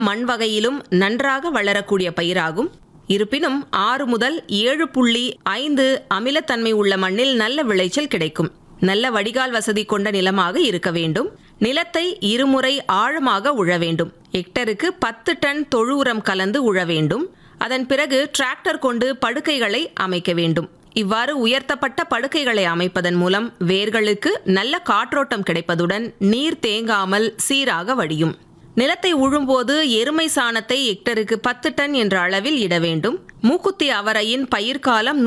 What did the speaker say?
மண் வகையிலும் நன்றாக வளரக்கூடிய பயிராகும் இருப்பினும் ஆறு முதல் ஏழு புள்ளி ஐந்து அமிலத்தன்மை உள்ள மண்ணில் நல்ல விளைச்சல் கிடைக்கும் நல்ல வடிகால் வசதி கொண்ட நிலமாக இருக்க வேண்டும் நிலத்தை இருமுறை ஆழமாக உழ வேண்டும் ஹெக்டருக்கு பத்து டன் தொழு உரம் கலந்து உழ வேண்டும் அதன் பிறகு டிராக்டர் கொண்டு படுக்கைகளை அமைக்க வேண்டும் இவ்வாறு உயர்த்தப்பட்ட படுக்கைகளை அமைப்பதன் மூலம் வேர்களுக்கு நல்ல காற்றோட்டம் கிடைப்பதுடன் நீர் தேங்காமல் சீராக வடியும் நிலத்தை உழும்போது எருமை சாணத்தை ஹெக்டருக்கு பத்து டன் என்ற அளவில் இட வேண்டும் மூக்குத்தி அவரையின் பயிர்காலம்